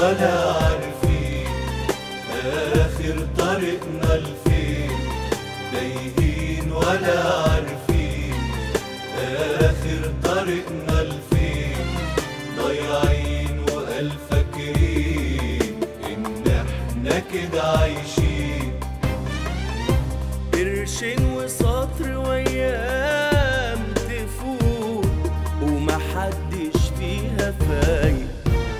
ولا عارفين آخر طريقنا لفين تايهين ولا عارفين آخر طريقنا لفين ضايعين وقال فاكرين إن إحنا كده عايشين قرشين وسطر وايام تفوت ومحدش فيها فايق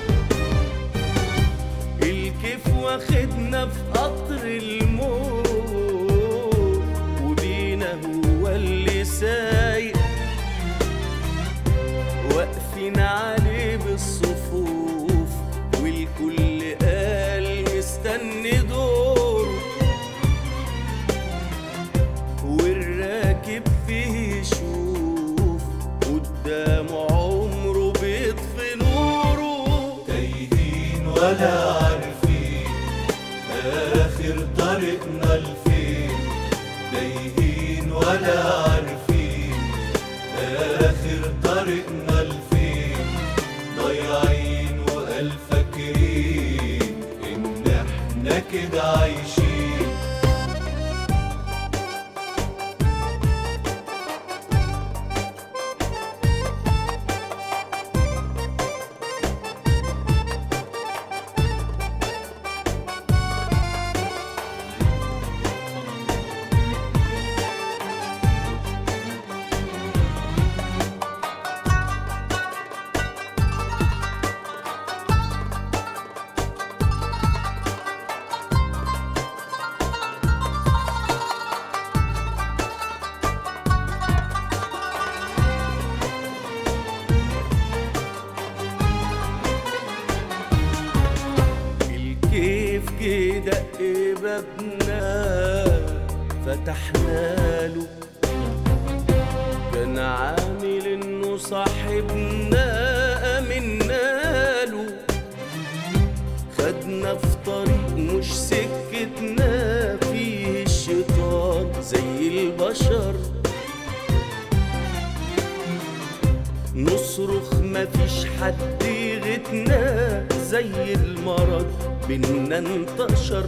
الكيف واخدنا في قطر الموت وبينا هو اللي سايق واقفين عليه بالصفوف والكل قال مستني دوره والراكب فيه يشوف قدامه عمره بيطفي نوره تايهين ولا عارفين آخر طريقنا لفين تايهين ولا عارفين آخر طريقنا لفين ضايعين وقال فاكرين إن إحنا كده عايشين الكيف كده بابنا فتحنا له كان عامل انه صاحبنا امنا له خدنا في طريق مش سكتنا فيه الشيطان زي البشر نصرخ مفيش حد يغتنا زي المرض بينا انتشر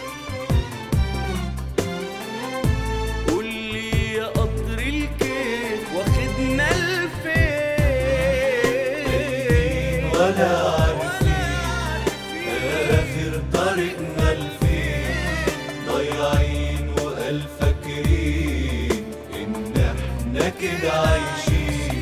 قولي يا قطر الكيف واخدنا لفين ولا عارفين آخر طريقنا لفين ضايعين وقال فاكرين إن إحنا كده عايشين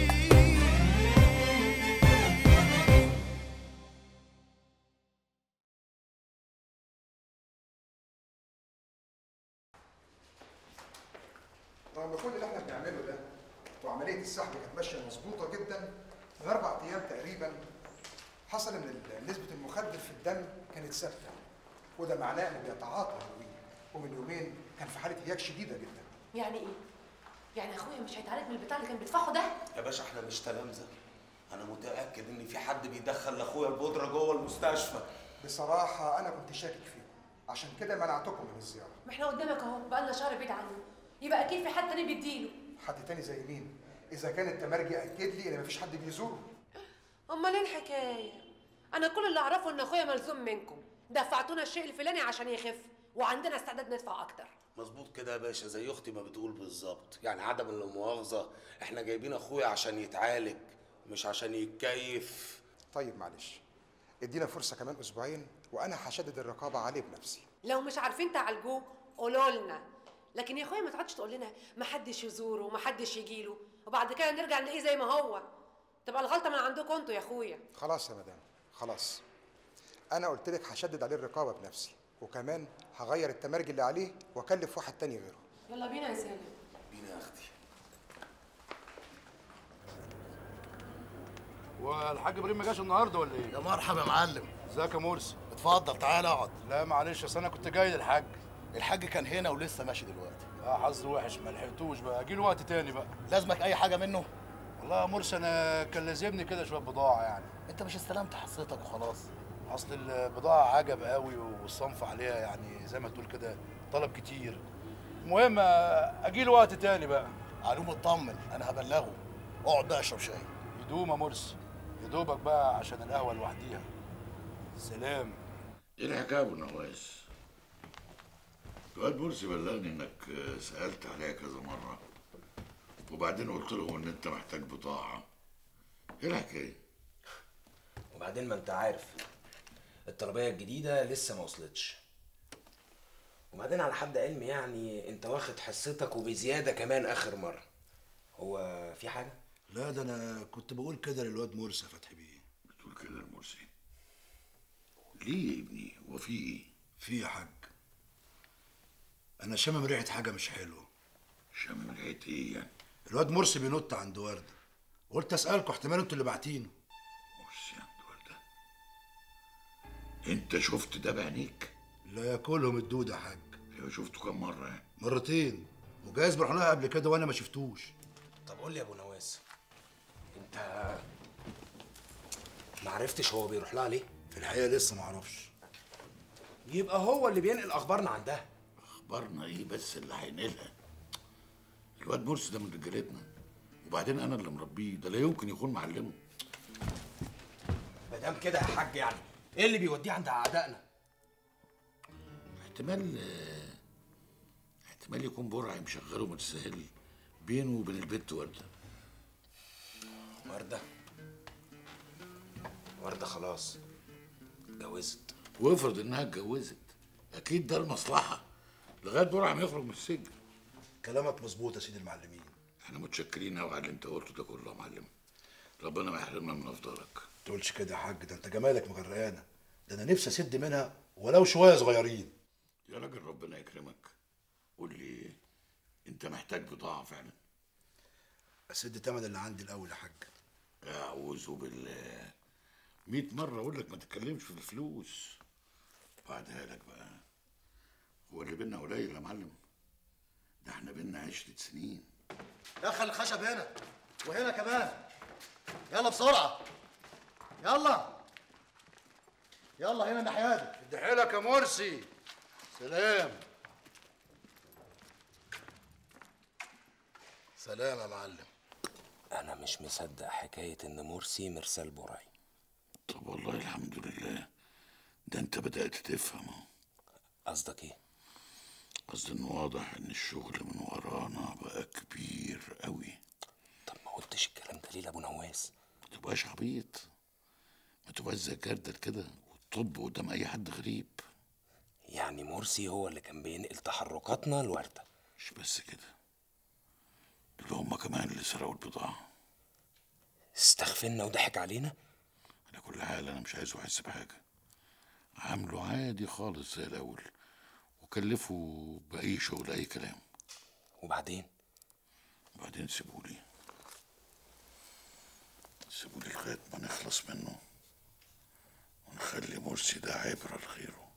رغم كل اللي احنا بنعمله ده وعمليه السحب كانت ماشيه مظبوطه جدا من اربع ايام تقريبا حصل ان ال- نسبه المخدر في الدم كانت ثابته وده معناه انه بيتعاطى هيروين ومن يومين كان في حاله هياج شديده جدا يعني ايه؟ يعني اخويا مش هيتعالج من البتاع اللي كان بيدفعه ده؟ يا باشا احنا مش تلامذه انا متاكد ان في حد بيدخل لاخويا البودره جوه المستشفى بصراحه انا كنت شاكك فيكم عشان كده منعتكم من الزياره ما احنا قدامك اهو بقالنا شهر بعيد عنه يبقى اكيد في حد تاني بيديله حد تاني زي مين اذا كان التمرجي اكد لي ان مفيش حد بيزوره امال ايه الحكايه؟ انا كل اللي اعرفه ان اخويا ملزوم منكم دفعتونا الشيء الفلاني عشان يخف وعندنا استعداد ندفع اكتر مظبوط كده يا باشا زي اختي ما بتقول بالظبط يعني عدم المؤاخذه احنا جايبين اخويا عشان يتعالج مش عشان يتكيف طيب معلش ادينا فرصه كمان اسبوعين وانا هشدد الرقابه عليه بنفسي لو مش عارفين تعالجوه قولوا لنا لكن يا اخويا ما تقعدش تقول لنا ما حدش يزوره وما حدش يجيله وبعد كده نرجع نلاقيه زي ما هو تبقى الغلطه من عندكم انتوا يا اخويا خلاص يا مدام خلاص انا قلت لك هشدد عليه الرقابه بنفسي وكمان هغير التمرجي اللي عليه واكلف واحد تاني غيره يلا بينا يا سالم بينا يا اختي والحاج ابراهيم ما جاش النهارده ولا ايه؟ يا مرحبا يا معلم ازيك يا مرسي؟ اتفضل تعال اقعد لا معلش اصل انا كنت جاي للحاج الحاج كان هنا ولسه ماشي دلوقتي اه حظ وحش ما لحقتوش بقى اجي له وقت تاني بقى لازمك اي حاجه منه والله يا مرسي انا كان لازمني كده شويه بضاعه يعني انت مش استلمت حصتك وخلاص اصل البضاعه عجب قوي والصنف عليها يعني زي ما تقول كده طلب كتير المهم اجي له وقت تاني بقى علوم اطمن انا هبلغه اقعد بقى اشرب شاي يدوم يا مرسي يدوبك بقى عشان القهوه لوحديها سلام ايه الحكايه يا ابو نواس الواد مرسي بلغني انك آه، سالت عليا كذا مره وبعدين قلت له ان انت محتاج بضاعه ايه الحكايه وبعدين ما انت عارف الطلبية الجديدة لسه ما وصلتش وبعدين على حد علمي يعني انت واخد حصتك وبزيادة كمان اخر مرة هو في حاجة؟ لا ده انا كنت بقول كده للواد مرسي يا فتحي بيه بتقول كده المرسي ليه يا ابني هو في ايه في يا حاج انا شامم ريحه حاجه مش حلوه شامم ريحه ايه يعني الواد مرسي بينط عند ورده قلت اسالكوا احتمال انتوا اللي باعتينه مرسي عند ورده انت شفت ده بعينيك لا ياكلهم الدود يا حاج ايوه شفته كم مره يعني مرتين وجايز بروح لها قبل كده وانا ما شفتوش طب قول لي يا ابو نواس انت ما عرفتش هو بيروح لها ليه؟ في الحقيقه لسه ما اعرفش يبقى هو اللي بينقل اخبارنا عندها اخبارنا ايه بس اللي هينقلها الواد مرسي ده من رجالتنا وبعدين انا اللي مربيه ده لا يمكن يكون معلمه ما دام كده يا حاج يعني ايه اللي بيوديه عند اعدائنا؟ احتمال آه، احتمال يكون برعي مشغله متسهل بينه وبين البت ورده وردة وردة خلاص اتجوزت وافرض انها اتجوزت اكيد ده المصلحه لغايه برعي ما يخرج من السجن كلامك مظبوط يا سيدي المعلمين احنا متشكرين قوي على اللي انت قلته ده كله يا معلم ربنا ما يحرمنا من افضلك ما تقولش كده يا حاج ده انت جمالك مغرقانه ده انا نفسي اسد منها ولو شويه صغيرين يا راجل ربنا يكرمك قول لي انت محتاج بضاعه فعلا اسد تمن اللي عندي الاول يا حاج اعوذ بالله مئة مرة أقول لك ما تتكلمش في الفلوس بعدها لك بقى هو اللي بينا قليل يا معلم ده احنا بينا عشرة سنين دخل الخشب هنا وهنا كمان يلا بسرعه يلا يلا هنا الناحيه دي ادي حيلك يا مرسي سلام سلام يا معلم انا مش مصدق حكاية ان مرسي مرسال براي طب والله الحمد لله ده انت بدأت تفهم اهو قصدك ايه؟ قصدي انه واضح ان الشغل من ورانا بقى كبير قوي طب ما قلتش الكلام ده ليه لابو نواس؟ ما تبقاش عبيط ما تبقاش زي كردل كده وتطب قدام اي حد غريب يعني مرسي هو اللي كان بينقل تحركاتنا لوردة مش بس كده دول هما كمان اللي سرقوا البضاعة استغفلنا وضحك علينا على كل حال انا مش عايزه يحس بحاجة عامله عادي خالص زي الاول وكلفه باي شغل اي كلام وبعدين وبعدين سيبولي سيبولي لغاية ما نخلص منه ونخلي مرسي ده عبرة لغيره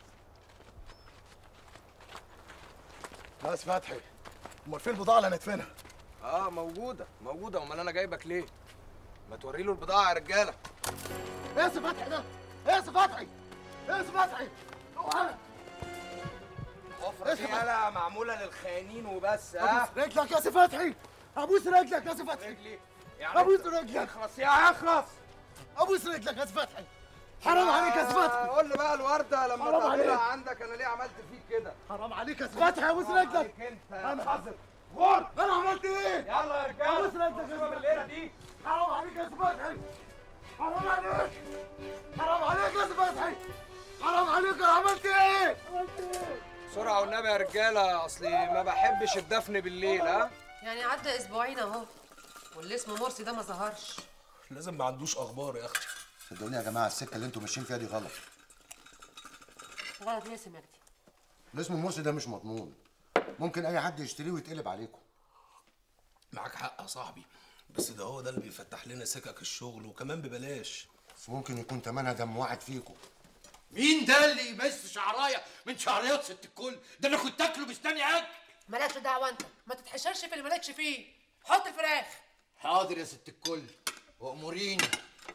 ناس فتحي امال فين البضاعه اللي هندفنها اه موجودة موجودة امال انا جايبك ليه؟ ما توري له البضاعة يا رجالة ايه يا سي فتحي ده ايه يا سي فتحي ايه يا سي فتحي اوعى وفرة اسمع. رجالة معمولة للخاينين وبس ها؟ ابوس رجلك يا سي فتحي ابوس رجلك يا سي فتحي رجلي يعني ابوس انت- رجلك اخلص يا اخلص ابوس رجلك يا سي فتحي حرام عليك يا سي فتحي قول لي بقى الوردة لما حرام تعملها عليك. عندك انا ليه عملت فيك كده؟ حرام عليك يا سي فتحي ابوس رجلك عليك انت يا انا حاضر غور انا عملت ايه يلا يا رجالة ابوس رجلك يا سيبها سي بالليلة فتحي دي حرام عليك يا سي فتحي حرام عليك حرام عليك يا سي فتحي حرام عليك انا عملت ايه عملت ايه بسرعة والنبي يا رجالة اصلي ما بحبش الدفن بالليل ها؟ يعني عدى اسبوعين اهو واللي اسمه مرسي ده ما ظهرش لازم ما عندوش اخبار يا اختي صدقوني يا جماعه السكه اللي انتوا ماشيين فيها دي غلط غلط ليه يا سي مجدي اللي اسمه مرسي ده مش مضمون ممكن اي حد يشتريه ويتقلب عليكم معاك حق يا صاحبي بس ده هو ده اللي بيفتح لنا سكك الشغل وكمان ببلاش بس ممكن يكون تمنها دم واحد فيكم مين ده اللي يمس شعرايه من شعريات ست الكل ده انا كنت اكله مستني اكل مالكش دعوه انت ما تتحشرش في اللي مالكش فيه حط الفراخ حاضر يا ست الكل واموريني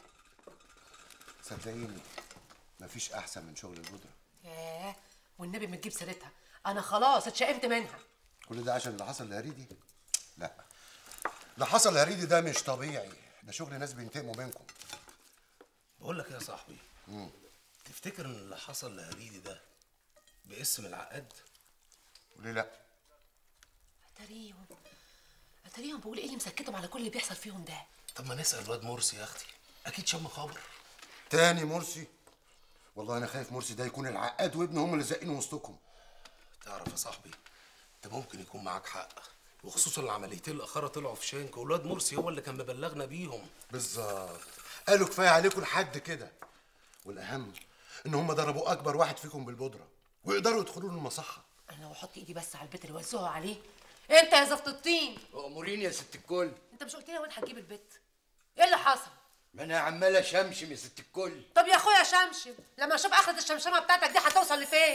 صدقيني مفيش احسن من شغل البودره ياه والنبي ما تجيب سيرتها انا خلاص اتشائمت منها كل ده عشان اللي حصل لهريدي لا اللي حصل لهريدي ده مش طبيعي ده شغل ناس بينتقموا منكم بقول لك إيه يا صاحبي تفتكر ان اللي حصل لهريدي ده باسم العقاد وليه لا اتاريهم اتاريهم بقول ايه اللي مسكتهم على كل اللي بيحصل فيهم ده طب ما نسال الواد مرسي يا اختي اكيد شم خبر تاني مرسي والله انا خايف مرسي ده يكون العقاد وابنه هم اللي زقين وسطكم تعرف يا صاحبي انت ممكن يكون معاك حق وخصوصا العمليتين الاخرى طلعوا في شنك والواد مرسي هو اللي كان مبلغنا بيهم بالظبط قالوا كفايه عليكم لحد كده والاهم ان هم ضربوا اكبر واحد فيكم بالبودره ويقدروا يدخلوا له المصحه انا لو احط ايدي بس على البيت اللي وزعوا عليه انت يا زفت الطين امورين يا ست الكل انت مش قلت لي يا واد هتجيب البيت ايه اللي حصل ما انا عمال اشمشم يا ست الكل طب يا اخويا شمشم لما اشوف اخرة الشمشمه بتاعتك دي هتوصل لفين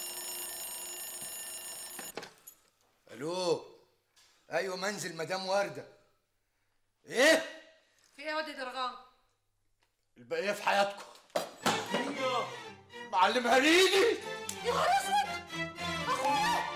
الو ايوه منزل مدام ورده ايه في ايه يا واد يا درغام البقيه في حياتكم معلم هريدي يا نهار اسود اخويا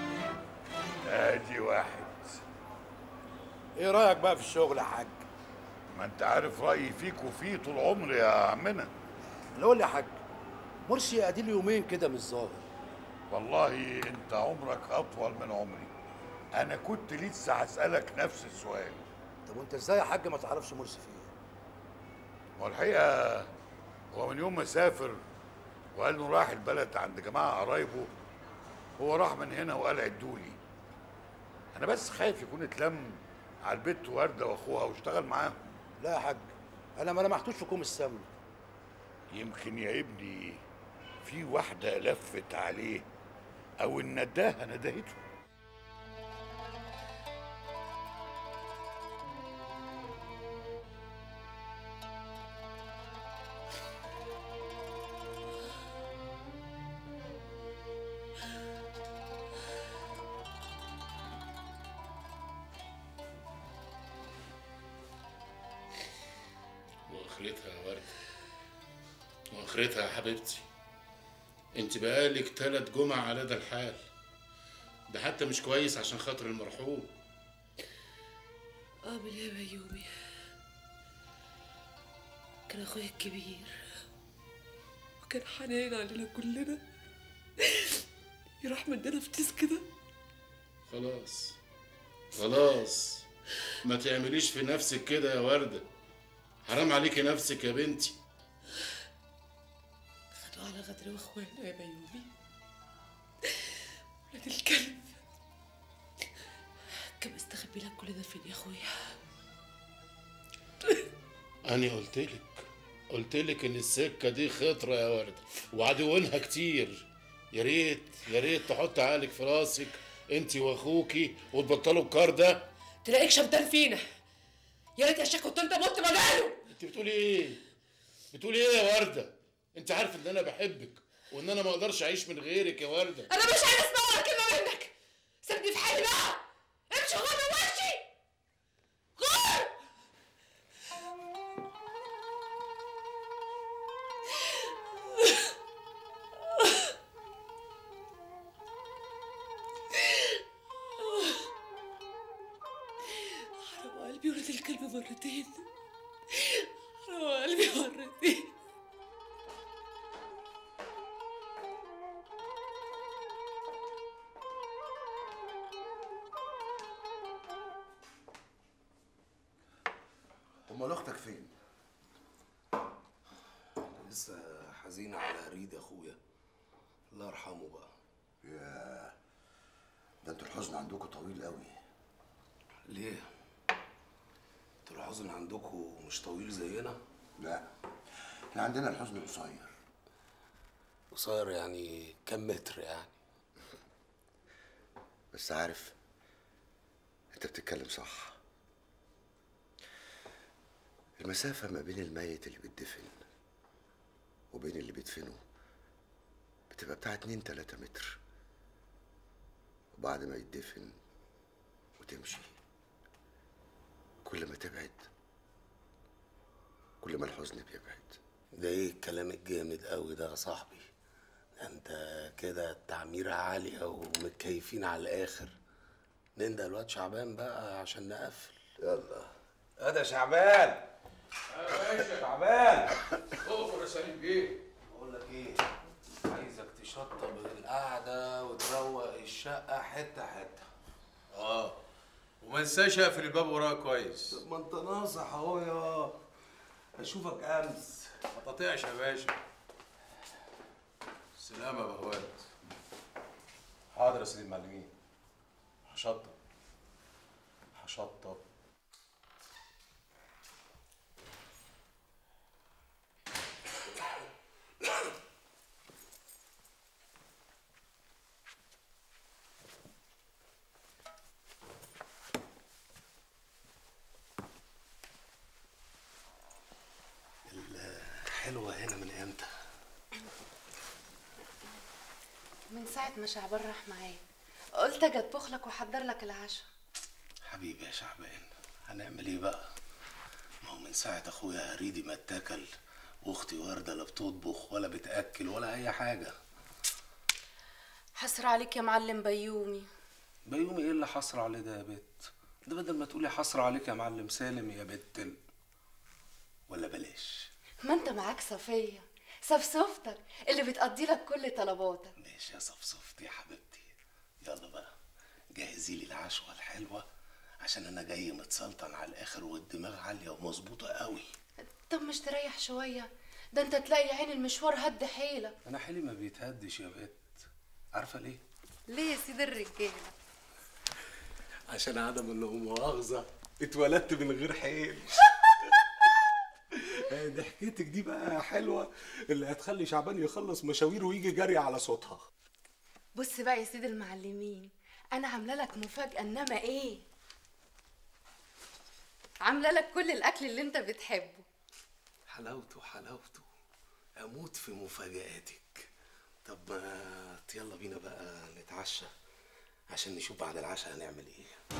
ادي واحد ايه رايك بقى في الشغل يا حاج ما انت عارف رايي فيك وفيه طول عمري يا عمنا اللي قول لي يا حاج مرسي ادي له يومين كده مش ظاهر والله انت عمرك اطول من عمري انا كنت لسه هسالك نفس السؤال طب وانت ازاي يا حاج ما تعرفش مرسي فيه والحقيقه هو من يوم ما سافر وقال انه راح البلد عند جماعه قرايبه هو راح من هنا وقال عدولي انا بس خايف يكون اتلم على البت ورده واخوها واشتغل معاهم لا يا حاج انا ما لمحتوش في كوم السمن يمكن يا ابني في واحده لفت عليه او النداهه ندهته واخرتها يا ورده واخرتها يا حبيبتي انت بقالك تلات جمع على ده الحال ده حتى مش كويس عشان خاطر المرحوم اعمل ايه يا بيومي كان اخويا الكبير وكان حنين علينا كلنا يروح مننا فتيس كده خلاص خلاص ما تعمليش في نفسك كده يا وردة حرام عليكي نفسك يا بنتي خدوا على غدر واخوانا يا بيومي ولاد الكلب كان مستخبي لك كل ده فين يا اخويا أنا قلتلك قلتلك إن السكة دي خطرة يا وردة وعدوينها كتير يا ريت يا ريت تحط عقلك في راسك انت واخوكي وتبطلوا الكار ده تلاقيك شمتان فينا يا ريت يا شيخ كنت انت مت بداله انت بتقولي ايه بتقولي ايه يا وردة انت عارف ان انا بحبك وان انا ما اقدرش اعيش من غيرك يا وردة انا مش عايز اسمع ولا كلمه منك سيبني في حالي بقى امشي غور من وشي غور حرام قلبي ولد الكلب مرتين حرام قلبي مرتين امال اختك فين لسه حزينة على هريد اخويا الله يرحمه بقى يا ده انتوا الحزن عندكم طويل قوي ليه انتوا الحزن عندكم مش طويل زينا لا احنا عندنا الحزن قصير قصير يعني كم متر يعني بس عارف انت بتتكلم صح المسافة ما بين الميت اللي بيتدفن وبين اللي بيدفنه بتبقى بتاع اتنين تلاتة متر وبعد ما يتدفن وتمشي كل ما تبعد كل ما الحزن بيبعد ده ايه الكلام الجامد قوي ده يا صاحبي ده انت كده التعميرة عالية ومتكيفين على الاخر نندى الواد شعبان بقى عشان نقفل يلا هذا شعبان شعبان اغفر يا سليم بيه بقول لك ايه عايزك تشطب القعده وتروق الشقه حته حته اه وما انساش اقفل الباب ورايا كويس ما انت ناصح اهو يا اشوفك امس ما تطيعش يا باشا سلام يا بهوات حاضر يا سيدي المعلمين هشطب هشطب حلوه هنا من امتى من ساعة ما شعبان راح معايا قلت اجي اطبخ لك واحضر لك العشاء حبيبي يا شعبان هنعمل ايه بقى ما هو من ساعه اخويا هريدي ما اتكل واختي ورده لا بتطبخ ولا بتاكل ولا اي حاجه حسر عليك يا معلم بيومي بيومي ايه اللي حصر عليه ده يا بت ده بدل ما تقولي حصر عليك يا معلم سالم يا بت ال- ولا بلاش ما انت معاك صفية صفصفتك اللي بتقضي لك كل طلباتك ماشي يا صفصفتي يا حبيبتي يلا بقى جهزي لي العشوه الحلوه عشان انا جاي متسلطن على الاخر والدماغ عاليه ومظبوطه قوي طب مش تريح شوية ده انت تلاقي عين المشوار هد حيلك انا حيلي ما بيتهدش يا بت عارفه ليه ليه يا سيد الرجالة عشان عدم اللي مؤاخذه اتولدت من غير حيل ضحكتك دي بقى حلوه اللي هتخلي شعبان يخلص مشاويره ويجي جري على صوتها بص بقى يا سيد المعلمين انا عامله لك مفاجأة انما ايه عامله لك كل الاكل اللي انت بتحبه حلاوته حلاوته اموت في مفاجآتك طب ما يلا بينا بقى نتعشى عشان نشوف بعد العشاء هنعمل ايه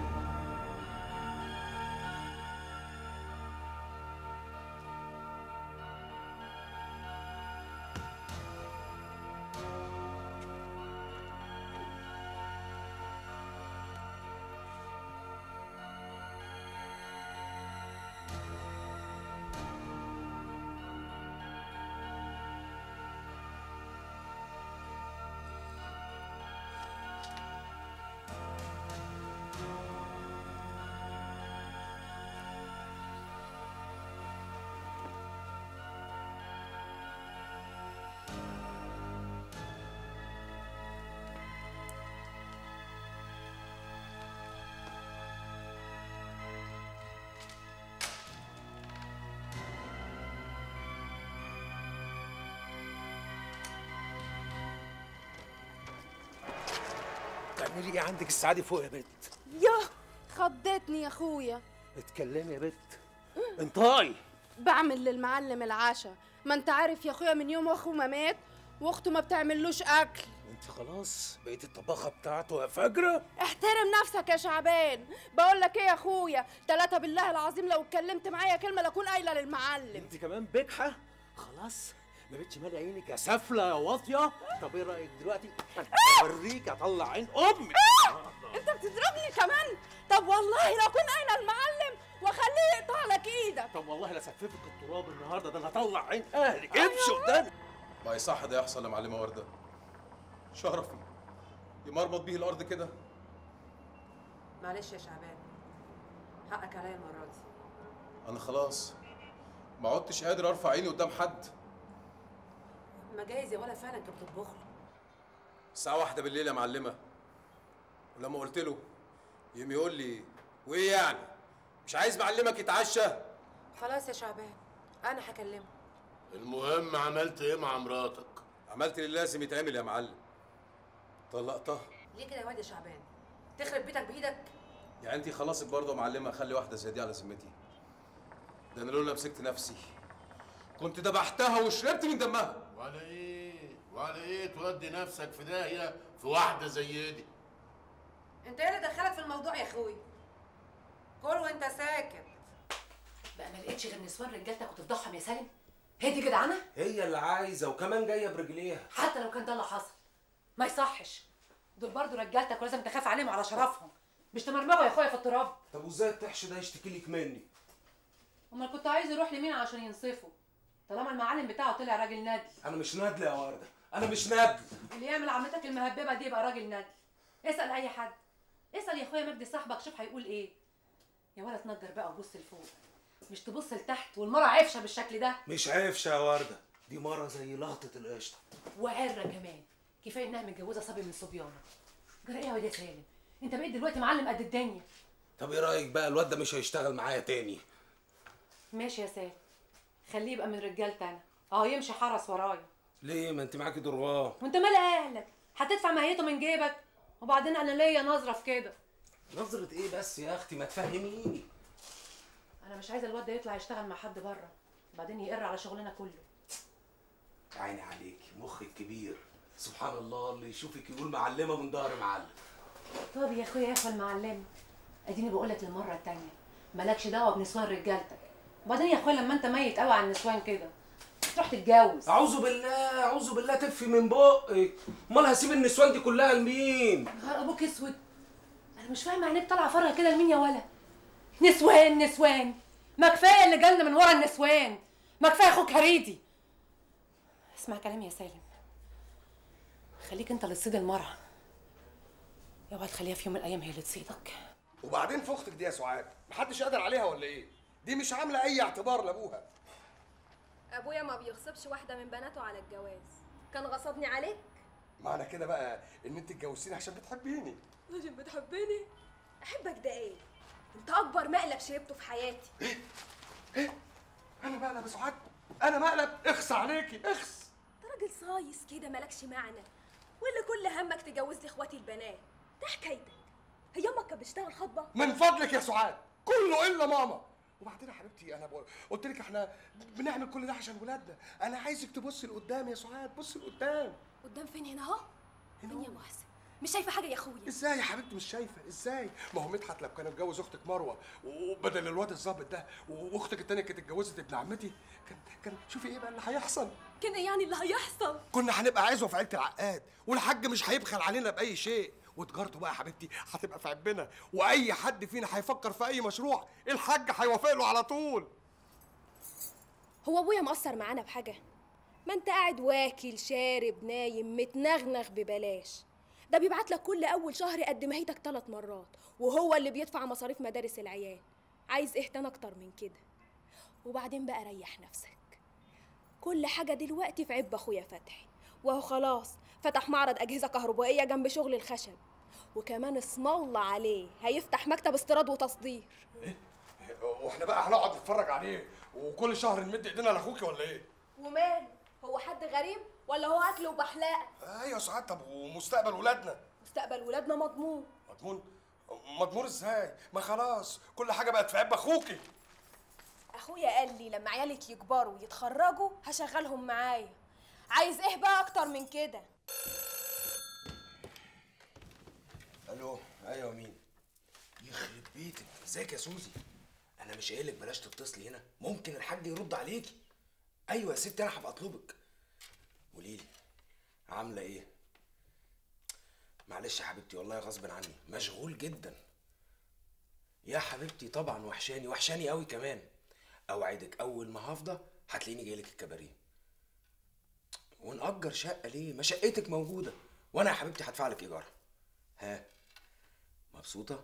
تعملي ايه عندك السعادة فوق يا بت ياه خضتني يا اخويا اتكلمي يا بت انطقي بعمل للمعلم العشاء ما انت عارف يا اخويا من يوم اخوه ما مات واخته ما بتعملوش اكل انت خلاص بقيت الطباخة بتاعته يا فجرة احترم نفسك يا شعبان بقول لك ايه يا اخويا ثلاثة بالله العظيم لو اتكلمت معايا كلمة لاكون قايلة للمعلم انت كمان بجحة خلاص ما بقتش مالي عينك يا سفلة يا واطية طب ايه رأيك دلوقتي اوريك اطلع عين امك انت بتضربني كمان طب والله لو كنت قايلة المعلم واخليه يقطع لك ايدك طب والله لا سففك التراب النهارده ده انا هطلع عين اهلك امشي قدامي ما يصح ده يحصل يا معلمة وردة شرفي يمرمط بيه الأرض كده معلش يا شعبان حقك عليا المرة دي أنا خلاص ما عدتش قادر أرفع عيني قدام حد ما جايز يا ولا فعلا كنت بتطبخ له الساعة واحدة بالليل يا معلمة ولما قلت له يقوم يقول لي وإيه يعني مش عايز معلمك يتعشى خلاص يا شعبان انا هكلمه المهم عملت ايه مع مراتك عملت اللي لازم يتعمل يا معلم طلقتها ليه كده يا واد يا شعبان تخرب بيتك بايدك يعني انت خلاصك برضه يا معلمه اخلي واحده زي دي على ذمتي ده انا لولا مسكت نفسي كنت دبحتها وشربت من دمها وعلى ايه وعلى ايه تودي نفسك في داهيه في واحده زي دي انت ايه اللي دخلك في الموضوع يا اخوي كل وانت ساكت بقى ما لقيتش غير نسوان رجالتك وتفضحهم يا سالم هي دي جدعانه هي اللي عايزه وكمان جايه برجليها حتى لو كان ده اللي حصل ما يصحش دول برضه رجالتك ولازم تخاف عليهم وعلى شرفهم مش تمرمغوا يا اخويا في التراب طب وازاي الطحش ده يشتكي لك مني امال كنت عايز يروح لمين عشان ينصفه طالما المعلم بتاعه طلع راجل ندل انا مش ندل يا ورده انا مش ندل اللي يعمل عمتك المهببه دي يبقى راجل ندل اسال اي حد اسال يا اخويا مجدي صاحبك شوف هيقول ايه يا ولا تنجر بقى وبص لفوق مش تبص لتحت والمرة عفشه بالشكل ده مش عفشه يا ورده دي مره زي لقطه القشطه وعره كمان كفايه انها متجوزه صبي من صبيانه جرى ايه يا واد يا سالم انت بقيت دلوقتي معلم قد الدنيا طب ايه رايك بقى الواد ده مش هيشتغل معايا تاني ماشي يا سالم خليه يبقى من رجالتي انا اه يمشي حرس ورايا ليه ما انت معاكي ضرغام وانت مال اهلك هتدفع ماهيته من جيبك وبعدين انا ليا نظره في كده نظره ايه بس يا اختي ما تفهميني انا مش عايزه الواد ده يطلع يشتغل مع حد بره وبعدين يقر على شغلنا كله عيني عليكي مخك كبير سبحان الله اللي يشوفك يقول معلمه من ظهر معلم طب يا اخويا يا اخويا المعلم اديني بقول لك للمره التانيه مالكش دعوه بنسوان رجالتك وبعدين يا اخويا لما انت ميت قوي على النسوان كده تروح تتجوز اعوذ بالله اعوذ بالله تفي من بقك امال هسيب النسوان دي كلها لمين نهار ابوك اسود انا مش فاهمه عينيك طالعه فرقه كده لمين يا ولا نسوان نسوان ما كفايه اللي جالنا من ورا النسوان ما كفايه اخوك هريدي اسمع كلامي يا سالم خليك انت اللي تصيد المرأة اوعى تخليها في يوم من الايام هي اللي تصيدك وبعدين في اختك دي يا سعاد محدش قادر عليها ولا ايه دي مش عامله اي اعتبار لابوها ابويا ما بيغصبش واحده من بناته على الجواز كان غصبني عليك معنى كده بقى ان انت اتجوزتيني عشان بتحبيني عشان بتحبني احبك ده ايه انت اكبر مقلب شربته في حياتي انا مقلب يا سعاد انا مقلب اخس عليكي اخس انت راجل صايص كده مالكش معنى ولا كل همك تجوز لي اخواتي البنات ده حكايتك هي امك كانت بتشتغل خطبه من فضلك يا سعاد كله الا ماما وبعدين يا حبيبتي انا بقول قلت لك احنا بنعمل كل ده عشان ولادنا انا عايزك تبصي لقدام يا سعاد بصي لقدام قدام فين هنا اهو فين يا محسن مش شايفه حاجه يا اخويا ازاي يا حبيبتي مش شايفه ازاي ما هو مدحت لو كان اتجوز اختك مروه وبدل الواد الظابط ده واختك التانيه كانت اتجوزت ابن عمتي كان كان شوفي ايه بقى اللي هيحصل كده يعني اللي هيحصل كنا هنبقى عزوه في عيله العقاد والحاج مش هيبخل علينا باي شيء وتجارته بقى يا حبيبتي هتبقى في عبنا واي حد فينا هيفكر في اي مشروع الحاج هيوافق له على طول هو ابويا مقصر معانا بحاجه ما انت قاعد واكل شارب نايم متنغنغ ببلاش ده بيبعت لك كل اول شهر قد مهيتك ثلاث مرات وهو اللي بيدفع مصاريف مدارس العيال عايز ايه تاني اكتر من كده وبعدين بقى ريح نفسك كل حاجه دلوقتي في عب اخويا فتحي وهو خلاص فتح معرض اجهزه كهربائيه جنب شغل الخشب وكمان اسم الله عليه هيفتح مكتب استيراد وتصدير واحنا بقى هنقعد نتفرج عليه وكل شهر نمد ايدينا لاخوكي ولا ايه وماله هو حد غريب ولا هو اكل وبحلاقه ايوه يا سعاد طب ومستقبل ولادنا مستقبل ولادنا مضمون مضمون مضمون ازاي ما خلاص كل حاجه بقت في عب اخوكي اخويا قال لي لما عيالك يكبروا ويتخرجوا هشغلهم معايا عايز ايه بقى اكتر من كده الو ايوه مين يخرب بيتك ازيك يا سوزي انا مش قايلك بلاش تتصلي هنا ممكن الحاج يرد عليكي ايوه يا ستي انا هبقى اطلبك قوليلي عامله ايه معلش يا حبيبتي والله غصب عني مشغول جدا يا حبيبتي طبعا وحشاني وحشاني قوي كمان اوعدك اول ما هفضى هتلاقيني جايلك الكباريه ونأجر شقه ليه ما شقتك موجوده وانا يا حبيبتي هدفع لك ايجارها ها مبسوطه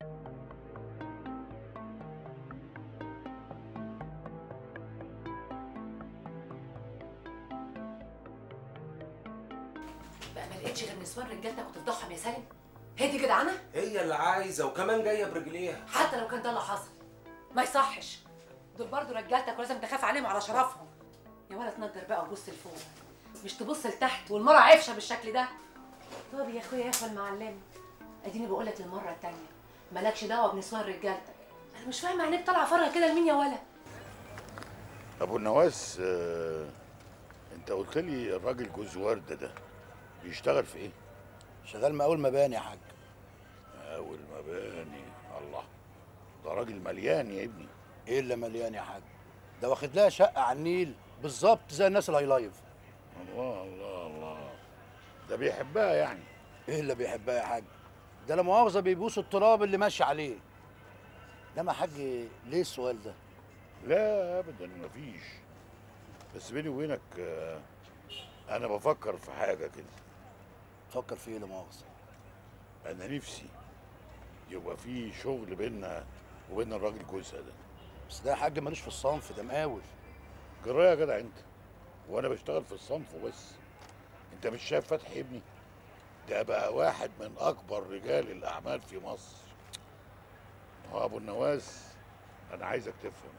بقى ما لقيتش غير نسوان رجالتك وتفضحهم يا سالم هي دي جدعانه هي اللي عايزه وكمان جايه برجليها حتى لو كان ده اللي حصل ما يصحش دول برضو رجالتك ولازم تخاف عليهم على شرفهم يا ولا تنجر بقى وبص لفوق مش تبص لتحت والمرة عفشه بالشكل ده طب يا اخويا يا اخويا المعلم اديني بقول لك للمره التانيه مالكش دعوه بنسوان رجالتك انا مش فاهمه عينيك طالعه فرقه كده لمين يا ولا ابو النواس آه، انت قلت لي الراجل جوز ورده ده بيشتغل في ايه؟ شغال مقاول مباني يا حاج مقاول مباني الله ده راجل مليان يا ابني ايه اللي مليان يا حاج ده واخد لها شقه على النيل بالظبط زي الناس الهاي لايف الله الله الله ده بيحبها يعني ايه اللي بيحبها يا حاج ده لا مؤاخذه بيبوس التراب اللي ماشي عليه انما يا حاج ليه السؤال ده لا ابدا مفيش بس بيني وبينك آه، انا بفكر في حاجه كده فكر في ايه لا مؤاخذه انا نفسي يبقى في شغل بيننا وبين الراجل جوزها ده بس ده يا حاج ماليش في الصنف ده مقاول جرايه يا جدع انت وانا بشتغل في الصنف وبس انت مش شايف فتحي ابني ده بقى واحد من اكبر رجال الاعمال في مصر هو ابو النواس انا عايزك تفهم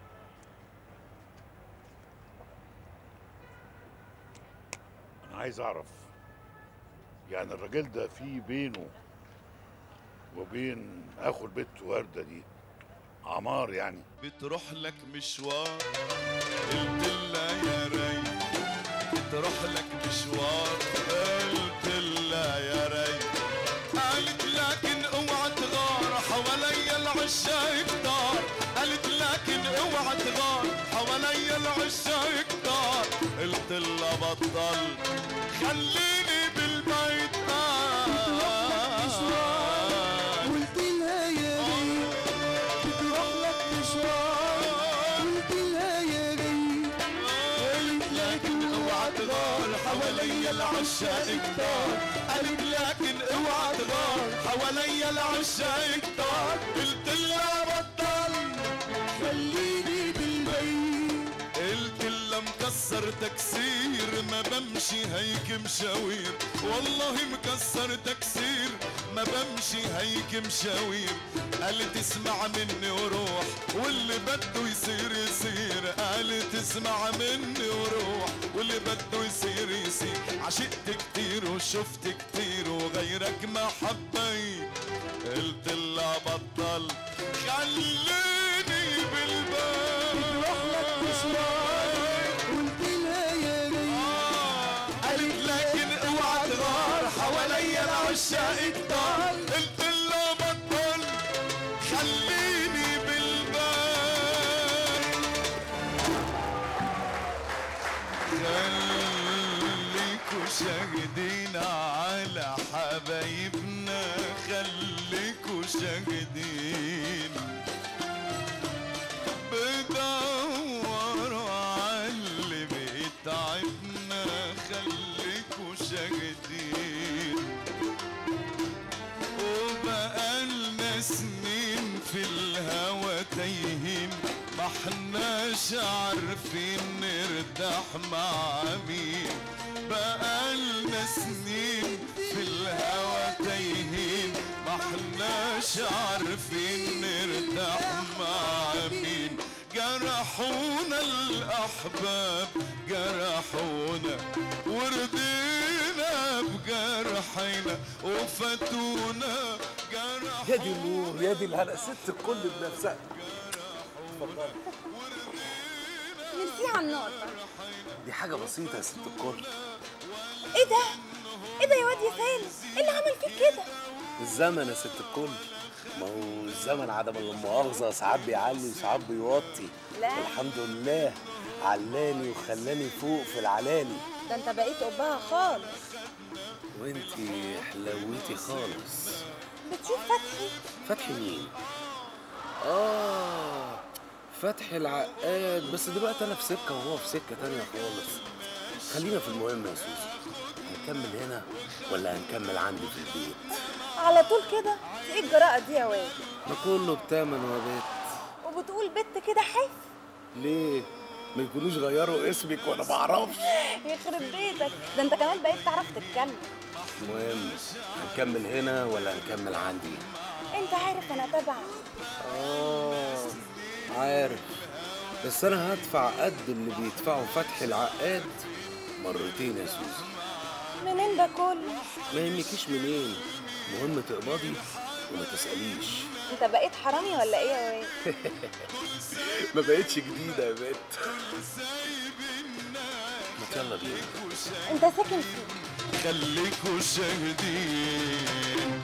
انا عايز اعرف يعني الراجل ده في بينه وبين اخو البت ورده دي عمار يعني بتروح لك مشوار قلت لها يا ري بتروح لك مشوار قلت لها يا ري قالت لكن اوعى تغار حواليا العشاق كتار قالت لكن اوعى تغار حواليا العشاق كتار قلت لها بطل خليني بالبيت قلت لها يا ريت بتروح لك مشوار قلت لها يا ريت قالت لكن اوعى تغار حواليا العشاق كتار قالت لكن اوعى تغار حواليا العشاق كتار قلت لها بطل خليني بالبيت قلت لها مكسر تكسير ما بمشي هيك مشاوير والله مكسر تكسير ما بمشي هيك مشاوير قالت اسمع مني وروح واللي بده يصير يصير قالت اسمع مني وروح واللي بده يصير يصير عشقت كتير وشفت كتير وغيرك ما حبيت قلت لها بطل خليني بالبال بتروح لك مشوار قلت لها يا ريت قالت لكن اوعى تغار حواليا العشاق كتار قلت لها بطل خليني بالبال خليكوا شاهدين على حبايبنا خليكوا شاهدين بدوروا عاللي بيتعبنا خليكوا شاهدين وبقالنا سنين في الهوى تايهين ما احناش عارفين نرتاح مع مين بقالنا سنين في الهوى تايهين ما احناش عارفين نرتاح مع مين جرحونا الاحباب جرحونا وردينا بجرحنا وفاتونا جرحونا يا دي النور يا دي الهنا ست الكل بنفسها اتفضلي ميرسي على النار دي حاجة بسيطة يا ست الكل ايه ده؟ ايه ده يا واد يا سالم؟ ايه اللي عمل فيك كده؟ الزمن يا ست الكل ما هو الزمن عدم المؤاخذة ساعات بيعلي وساعات بيوطي لا. الحمد لله علاني وخلاني فوق في العلالي ده انت بقيت قبها خالص وانتي حلويتي خالص بتشوف فتحي فتحي مين؟ آه فتحي العقاد بس دلوقتي أنا في سكة وهو في سكة تانية خالص خلينا في المهم يا سوسي هنكمل هنا ولا هنكمل عندي في البيت؟ على طول كده ايه الجراءة دي يا واد ما كله بتامن وبيت وبتقول بنت كده حيف ليه؟ ما يكونوش غيروا اسمك وانا ما اعرفش يخرب بيتك ده انت كمان بقيت تعرف تتكلم المهم هنكمل هنا ولا هنكمل عندي؟ انت عارف انا تبعك اه عارف بس انا هدفع قد اللي بيدفعوا فتحي العقاد مرتين يا سوزي منين ده كله ما يهمكيش منين المهم تقبضي وما تسأليش انت بقيت حرامي ولا ايه يا واد ما بقتش جديدة يا بنت ما يلا بينا انت ساكن فين خليكوا شاهدين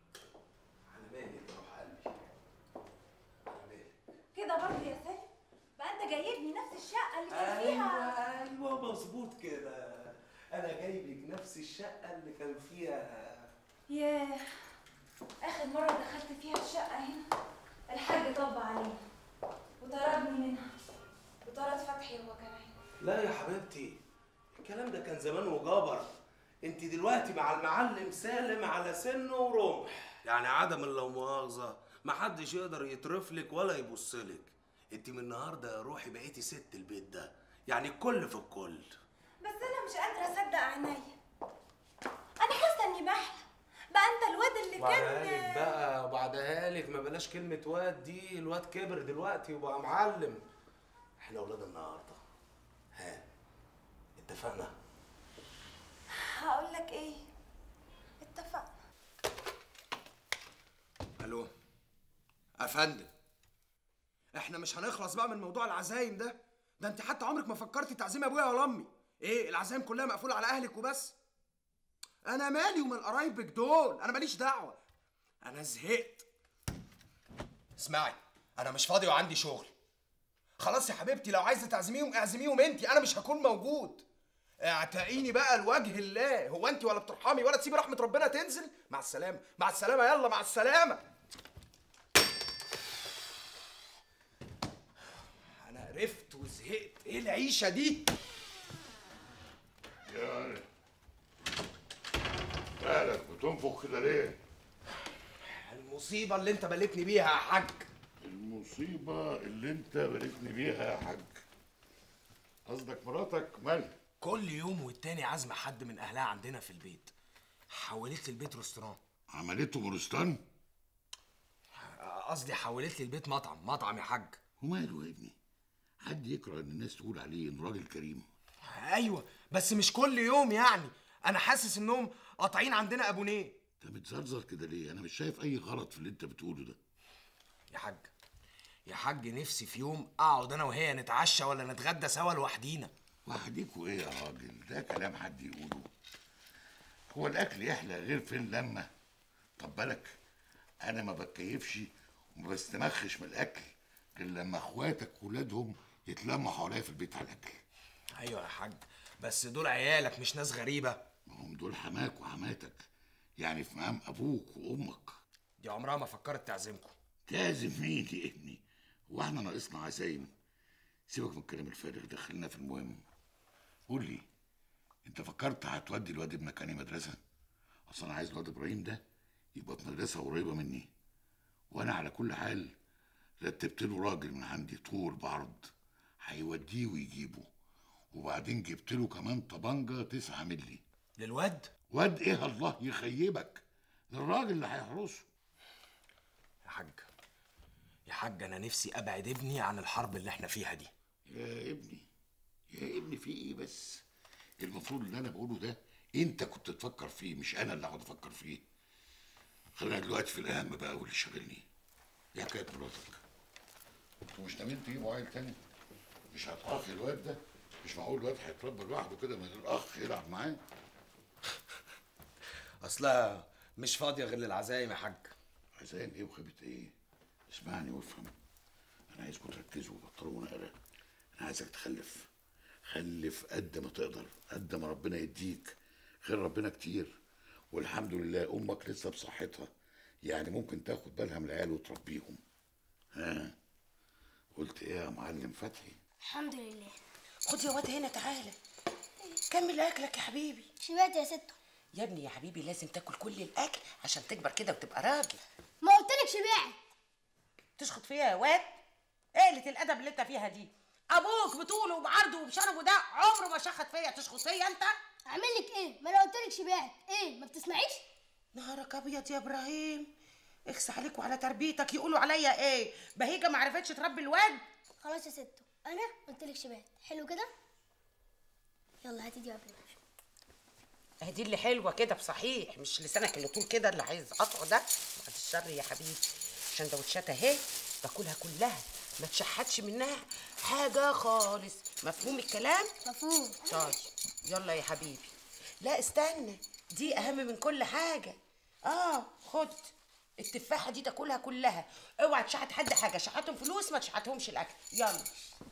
كده برضه يا سالم بقى انت جايبني نفس الشقه اللي كان فيها ايوه مظبوط كده انا جايبك نفس الشقة اللي كان فيها ياه اخر مره دخلت فيها الشقه هنا الحاج طب علينا وطردني منها وطرد فتحي هو كمان لا يا حبيبتي الكلام ده كان زمان وجبر انت دلوقتي مع المعلم سالم على سنه ورمح يعني عدم لو مؤاخذه محدش يقدر يترفلك ولا يبصلك انت من النهارده يا روحي بقيتي ست البيت ده يعني الكل في الكل بس انا مش قادره اصدق عينيا انا حاسه اني بحلم بقى انت الواد اللي وعدها لك كان بقى وعدها لك ما بلاش كلمة واد دي الواد كبر دلوقتي وبقى معلم احنا اولاد النهارده ها اتفقنا هقول لك ايه اتفقنا الو افندم احنا مش هنخلص بقى من موضوع العزايم ده ده انت حتى عمرك ما فكرتي تعزيم ابويا ولا امي ايه العزايم كلها مقفوله على اهلك وبس انا مالي ومال قرايبك دول انا ماليش دعوه انا زهقت اسمعي انا مش فاضي وعندي شغل خلاص يا حبيبتي لو عايزه تعزميهم اعزميهم انت انا مش هكون موجود اعتقيني بقى لوجه الله هو انت ولا بترحمي ولا تسيبي رحمه ربنا تنزل مع السلامه مع السلامه يلا مع السلامه انا قرفت وزهقت ايه العيشه دي يعني مالك بتنفخ كده ليه؟ المصيبه اللي انت بلتني بيها يا حاج المصيبة اللي انت باركني بيها يا حاج قصدك مراتك مالها؟ كل يوم والتاني عازمه حد من اهلها عندنا في البيت حولت لي البيت ريستوران عملته بورستان؟ قصدي حولت لي البيت مطعم مطعم يا حاج وماله يا ابني؟ حد يكره ان الناس تقول عليه انه راجل كريم ايوه بس مش كل يوم يعني انا حاسس انهم قاطعين عندنا ابونيه انت بتزرزر كده ليه؟ انا مش شايف اي غلط في اللي انت بتقوله ده يا حاج يا حاج نفسي في يوم اقعد انا وهي نتعشى ولا نتغدى سوا لوحدينا وحديكوا ايه يا راجل؟ ده كلام حد يقوله هو الاكل يحلى غير فين لما طب بالك انا ما بتكيفش وما بستمخش من الاكل غير لما اخواتك ولادهم يتلموا حواليا في البيت على الاكل ايوه يا حاج بس دول عيالك مش ناس غريبه هم دول حماك وحماتك يعني في مقام ابوك وامك دي عمرها ما فكرت تعزمكم تعزم مين يا ابني هو احنا ناقصنا عزايم سيبك من الكلام الفارغ ده خلينا في المهم قول لي انت فكرت هتودي الواد ابنك انهي مدرسه اصل انا عايز الواد ابراهيم ده يبقى في مدرسه قريبه مني وانا على كل حال رتبت له راجل من عندي طول بعرض هيوديه ويجيبه وبعدين جبت له كمان طبنجه تسعة ملي للواد واد ايه الله يخيبك للراجل اللي هيحرسه يا حاج يا حاج انا نفسي ابعد ابني عن الحرب اللي احنا فيها دي يا ابني يا ابني في ايه بس المفروض اللي انا بقوله ده انت كنت تفكر فيه مش انا اللي اقعد افكر فيه خلينا دلوقتي في الاهم بقى واللي شاغلني ايه حكايه مراتك انتوا مش ناويين تجيبوا عيل تاني مش هتقف الواد ده مش معقول الواد هيتربى لوحده كده من غير اخ يلعب معاه اصلها مش فاضيه غير للعزايم يا حاج عزايم ايه وخيبه ايه اسمعني وافهم انا عايزكم تركزوا وبطلوا مناقره انا عايزك تخلف خلف قد ما تقدر قد ما ربنا يديك خير ربنا كتير والحمد لله امك لسه بصحتها يعني ممكن تاخد بالها من العيال وتربيهم ها قلت ايه يا معلم فتحي الحمد لله خد يا واد هنا تعالى كمل اكلك يا حبيبي شبعت يا ستو يا ابني يا حبيبي لازم تاكل كل الاكل عشان تكبر كده وتبقى راجل ما قلتلك شبعت تشخط فيها يا واد قلة الادب اللي انت فيها دي ابوك بطوله وبعرضه وبشنبه ده عمره ما شخط فيا تشخط فيا انت اعمل لك ايه ما انا قلتلك شبعت ايه ما بتسمعيش نهارك ابيض يا ابراهيم اخس عليك وعلى تربيتك يقولوا عليا ايه بهيجه ما عرفتش تربي الواد خلاص يا ستو انا قلتلك شبعت حلو كده يلا هاتي دي قبل اهي دي اللي حلوه كده بصحيح مش لسانك اللي طول كده اللي عايز قطعه ده بعد الشر يا حبيبي سندوتشات اهي باكلها كلها ما تشحتش منها حاجه خالص مفهوم الكلام مفهوم طيب يلا يا حبيبي لا استنى دي اهم من كل حاجه اه خد التفاحه دي تاكلها كلها اوعى تشحت حد حاجه شحتهم فلوس ما تشحتهمش الاكل يلا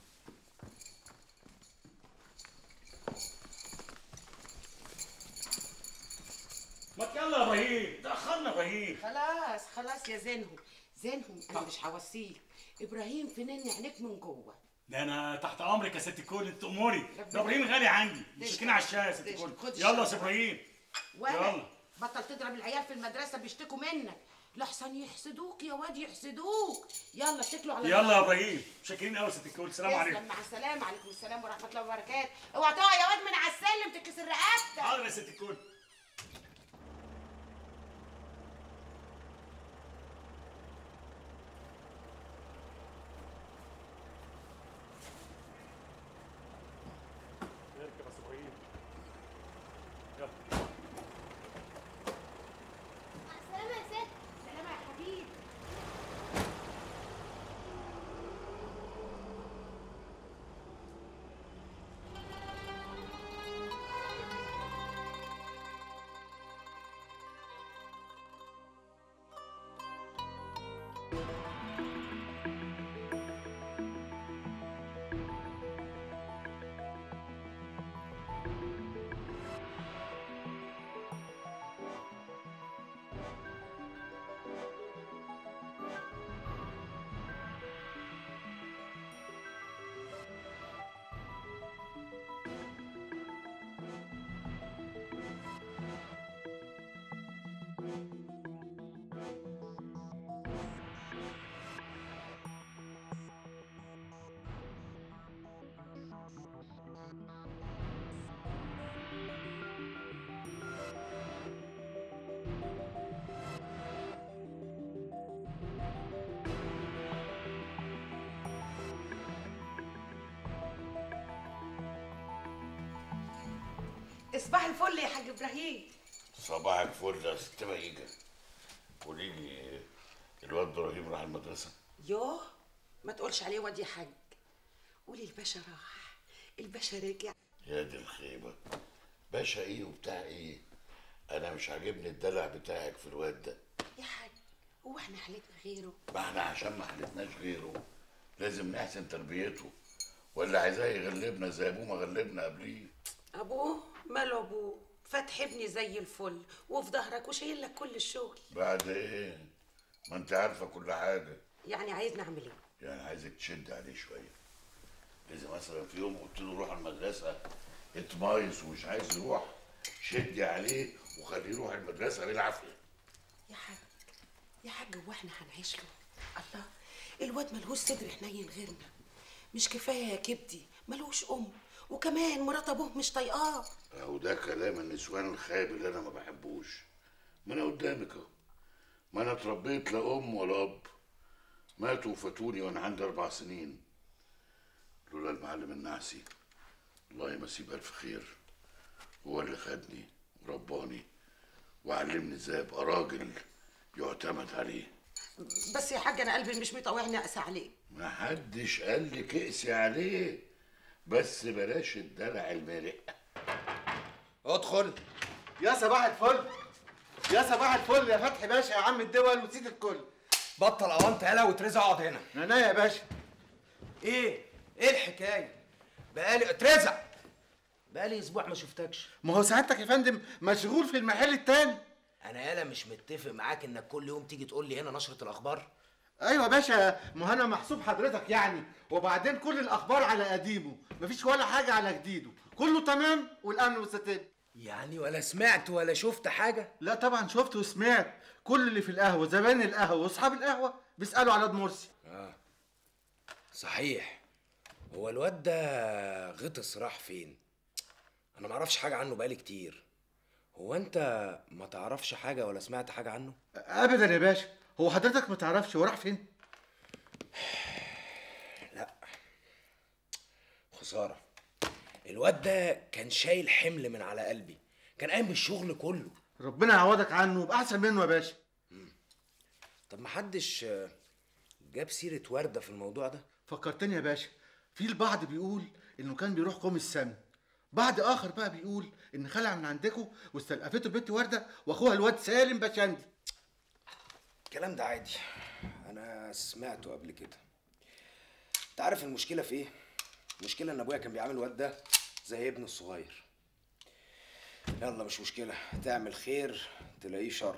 ما يلا يا ابراهيم دخلنا ابراهيم خلاص خلاص يا زينهم زينهم انا مش هوصيك ابراهيم فنن عينيك من جوه ده انا تحت امرك يا ست الكل انت اموري ده ابراهيم غالي عندي مش على الشاي يا ست الكل خد يلا يا الشاي. سي ابراهيم ولا يلا بطل تضرب العيال في المدرسه بيشتكوا منك لحسن يحسدوك يا واد يحسدوك يلا اتكلوا على يلا الله. يا ابراهيم شاكرين قوي يا ست الكل سلام تسلم، عليكم مع السلامه عليكم السلام ورحمه الله وبركاته اوعى تقع يا واد من على السلم تتكسر رقبتك حاضر يا ست الكل اركب يا سي ابراهيم يلا سلامة يا ست سلامة يا حبيبي اصباح الفل يا حاج ابراهيم صباح الفل يا ست بهيجة قولي لي الواد ابراهيم راح المدرسة يوه ما تقولش عليه واد يا حاج قولي الباشا راح الباشا رجع يا دي الخيبة باشا ايه وبتاع ايه انا مش عاجبني الدلع بتاعك في الواد ده يا حاج هو احنا حالتنا غيره ما احنا عشان ما حلتناش غيره لازم نحسن تربيته ولا عايزاه يغلبنا زي ابوه ما غلبنا قبليه ابوه ماله ابوه فتح ابني زي الفل وفي ظهرك وشايل لك كل الشغل بعد ايه ما انت عارفه كل حاجه يعني عايزني اعمل ايه يعني عايزك تشد عليه شويه اذا مثلا في يوم قلت له روح المدرسه اتمايص ومش عايز يروح شدي عليه وخليه يروح المدرسه بالعافيه يا حاج يا حاج هو احنا هنعيش له الله الواد ملهوش صدر حنين غيرنا مش كفايه يا كبدي ملهوش ام وكمان مرات ابوه مش طايقاه اهو ده كلام النسوان الخايب اللي انا ما بحبوش ما انا قدامك اهو ما انا اتربيت لا ام ولا اب ماتوا وفاتوني وانا عندي اربع سنين لولا المعلم النعسي الله يمسيه بالف خير هو اللي خدني ورباني وعلمني ازاي ابقى راجل يعتمد عليه بس يا حاج انا قلبي مش مطوعني اقسى عليه ما حدش قال لي كقسي عليه بس بلاش الدلع المرق ادخل يا صباح الفل يا صباح الفل يا فتحي باشا يا عم الدول وسيد الكل بطل اوانت يالا وترزع اقعد هنا انا يا باشا ايه ايه الحكايه بقالي اترزع بقالي اسبوع ما شفتكش ما هو سعادتك يا فندم مشغول في المحل التاني انا يالا مش متفق معاك انك كل يوم تيجي تقول لي هنا نشره الاخبار ايوه يا باشا ما هو انا محسوب حضرتك يعني وبعدين كل الاخبار على قديمه مفيش ولا حاجه على جديده كله تمام والامن والستان يعني ولا سمعت ولا شفت حاجه لا طبعا شفت وسمعت كل اللي في القهوه زبائن القهوه واصحاب القهوه بيسالوا على واد مرسي اه صحيح هو الواد ده غطس راح فين انا ما اعرفش حاجه عنه بقالي كتير هو انت ما تعرفش حاجه ولا سمعت حاجه عنه ابدا يا باشا هو حضرتك ما تعرفش هو راح فين خساره الواد ده كان شايل حمل من على قلبي كان قايم بالشغل كله ربنا يعوضك عنه باحسن منه يا باشا طب ما حدش آه، جاب سيره ورده في الموضوع ده فكرتني يا باشا في البعض بيقول انه كان بيروح قوم السمن بعض اخر بقى بيقول ان خلع من عندكم واستلقفته البنت ورده واخوها الواد سالم باشندي الكلام ده عادي انا سمعته قبل كده انت عارف المشكله في ايه المشكله ان ابويا كان بيعامل الواد ده زي ابنه الصغير يلا مش مشكله تعمل خير تلاقيه شر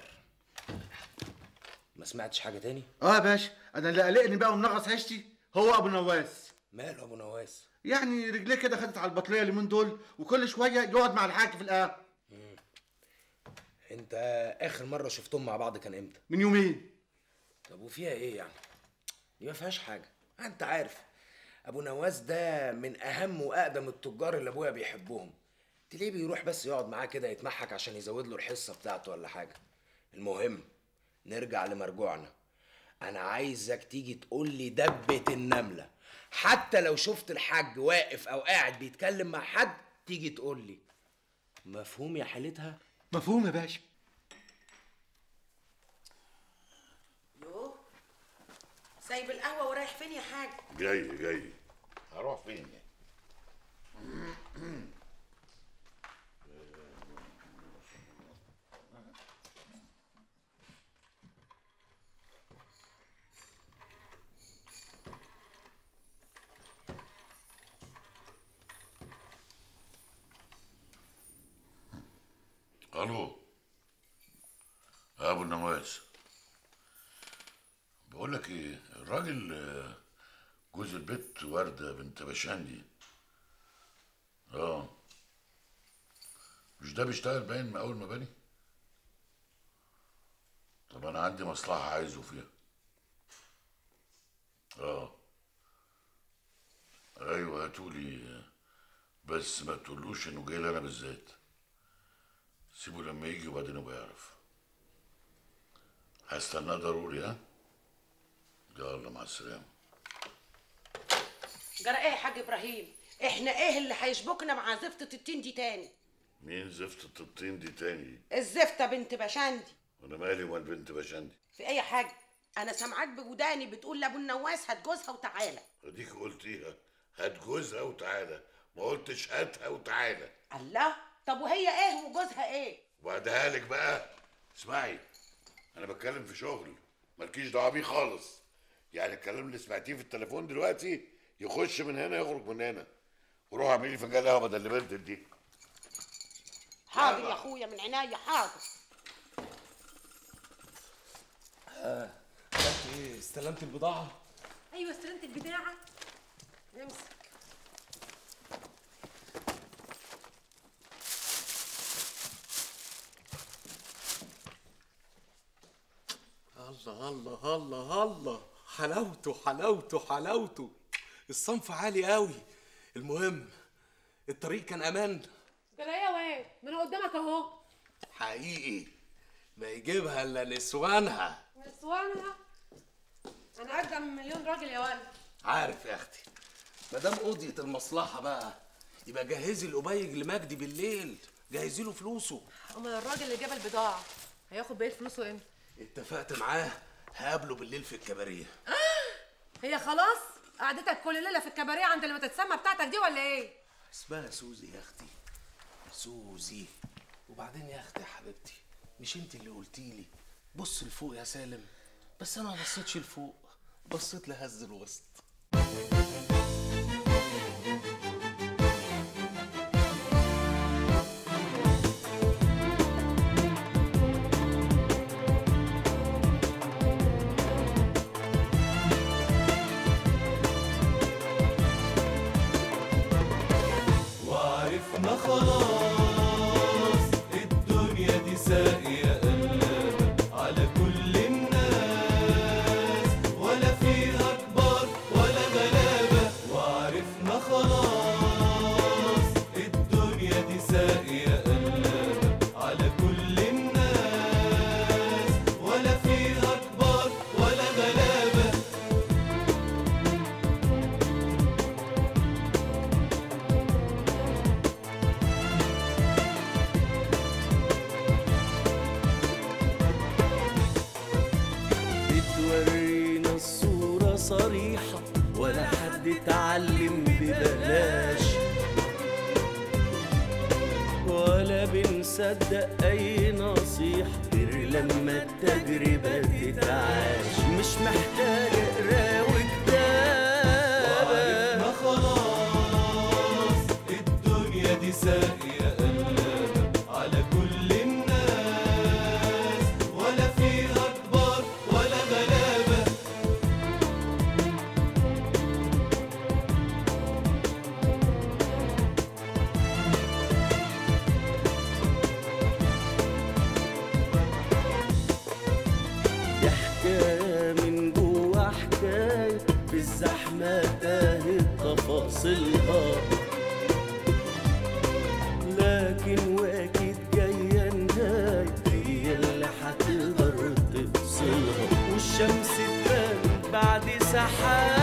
ما سمعتش حاجه تاني اه يا باشا انا اللي قلقني بقى ومنغص عيشتي هو ابو نواس ماله ابو نواس يعني رجليه كده خدت على البطاريه اليومين دول وكل شويه يقعد مع الحاج في القهوه انت اخر مره شفتهم مع بعض كان امتى من يومين طب وفيها ايه يعني دي ما فيهاش حاجه انت عارف ابو نواس ده من اهم واقدم التجار اللي ابويا بيحبهم تلاقيه بيروح بس يقعد معاه كده يتمحك عشان يزود له الحصه بتاعته ولا حاجه المهم نرجع لمرجوعنا انا عايزك تيجي تقول لي دبه النمله حتى لو شفت الحاج واقف او قاعد بيتكلم مع حد تيجي تقول لي مفهوم يا حالتها مفهوم يا باشا يوه سايب القهوه ورايح فين يا حاج جاي جاي هروح فين الو ابو النواس بقول لك ايه الراجل آه، جوز البت ورده بنت بشاندي اه مش ده بيشتغل باين من اول ما بني طب انا عندي مصلحه عايزه فيها اه ايوه هاتولي آه، بس ما تقولوش انه جاي لي انا بالذات سيبه لما يجي وبعدين يبقى يعرف هستناه ضروري ها يلا مع السلامه جرى ايه يا حاج ابراهيم احنا ايه اللي هيشبكنا مع زفته التين دي تاني مين زفت الطين دي تاني الزفته بنت بشاندي وانا مالي ومال بنت بشندي في اي حاجه انا سامعاك بوداني بتقول لابو النواس هات جوزها وتعالى اديك قلتيها هات جوزها وتعالى ما قلتش هاتها وتعالى الله طب وهي ايه وجوزها ايه وبعدها لك بقى اسمعي انا بتكلم في شغل مالكيش دعوه بيه خالص يعني الكلام اللي سمعتيه في التليفون دلوقتي يخش من هنا يخرج من هنا وروح اعملي لي فنجان قهوه بدل اللي بنتك دي حاضر يا اخويا من عناية حاضر اه انت ايه استلمت البضاعه ايوه استلمت البضاعه امسك الله الله الله الله حلاوته حلاوته حلاوته الصنف عالي قوي المهم الطريق كان امان جرى ايه يا واد ما انا قدامك اهو حقيقي ما يجيبها الا نسوانها نسوانها انا اقدم من مليون راجل يا ولد عارف يا اختي ما دام قضيت المصلحه بقى يبقى جهزي القبيج لمجدي بالليل جهزي له فلوسه امال الراجل اللي جاب البضاعه هياخد بقيه فلوسه امتى اتفقت معاه هقابله بالليل في الكباريه هي خلاص قعدتك كل ليله في الكباريه عند اللي ما تتسمى بتاعتك دي ولا ايه اسمها سوزي يا اختي سوزي وبعدين يا اختي يا حبيبتي مش انت اللي قلتي لي بص لفوق يا سالم بس انا ما بصيتش لفوق بصيت لهز الوسط وعرفنا خلاص الدنيا دي ساقية قلابة على كل الناس ولا فيها كبار ولا غلابة وعرفنا خلاص الدنيا دي ساقية قلابة على كل الناس ولا فيها كبار ولا غلابة بتورينا الصورة صريحة ولا حد اتعلم ببلاش ولا بنصدق أي نصيحة غير لما التجربة تتعاش مش محتاجة قراوة كتابة وعرفنا خلاص الدنيا دي ساقية قلابة على كل الناس ولا فيها كبار ولا غلابة فاصلها لكن واكيد جاية نهاية هي اللي هتقدر تفصلها والشمس تبان بعد سحاب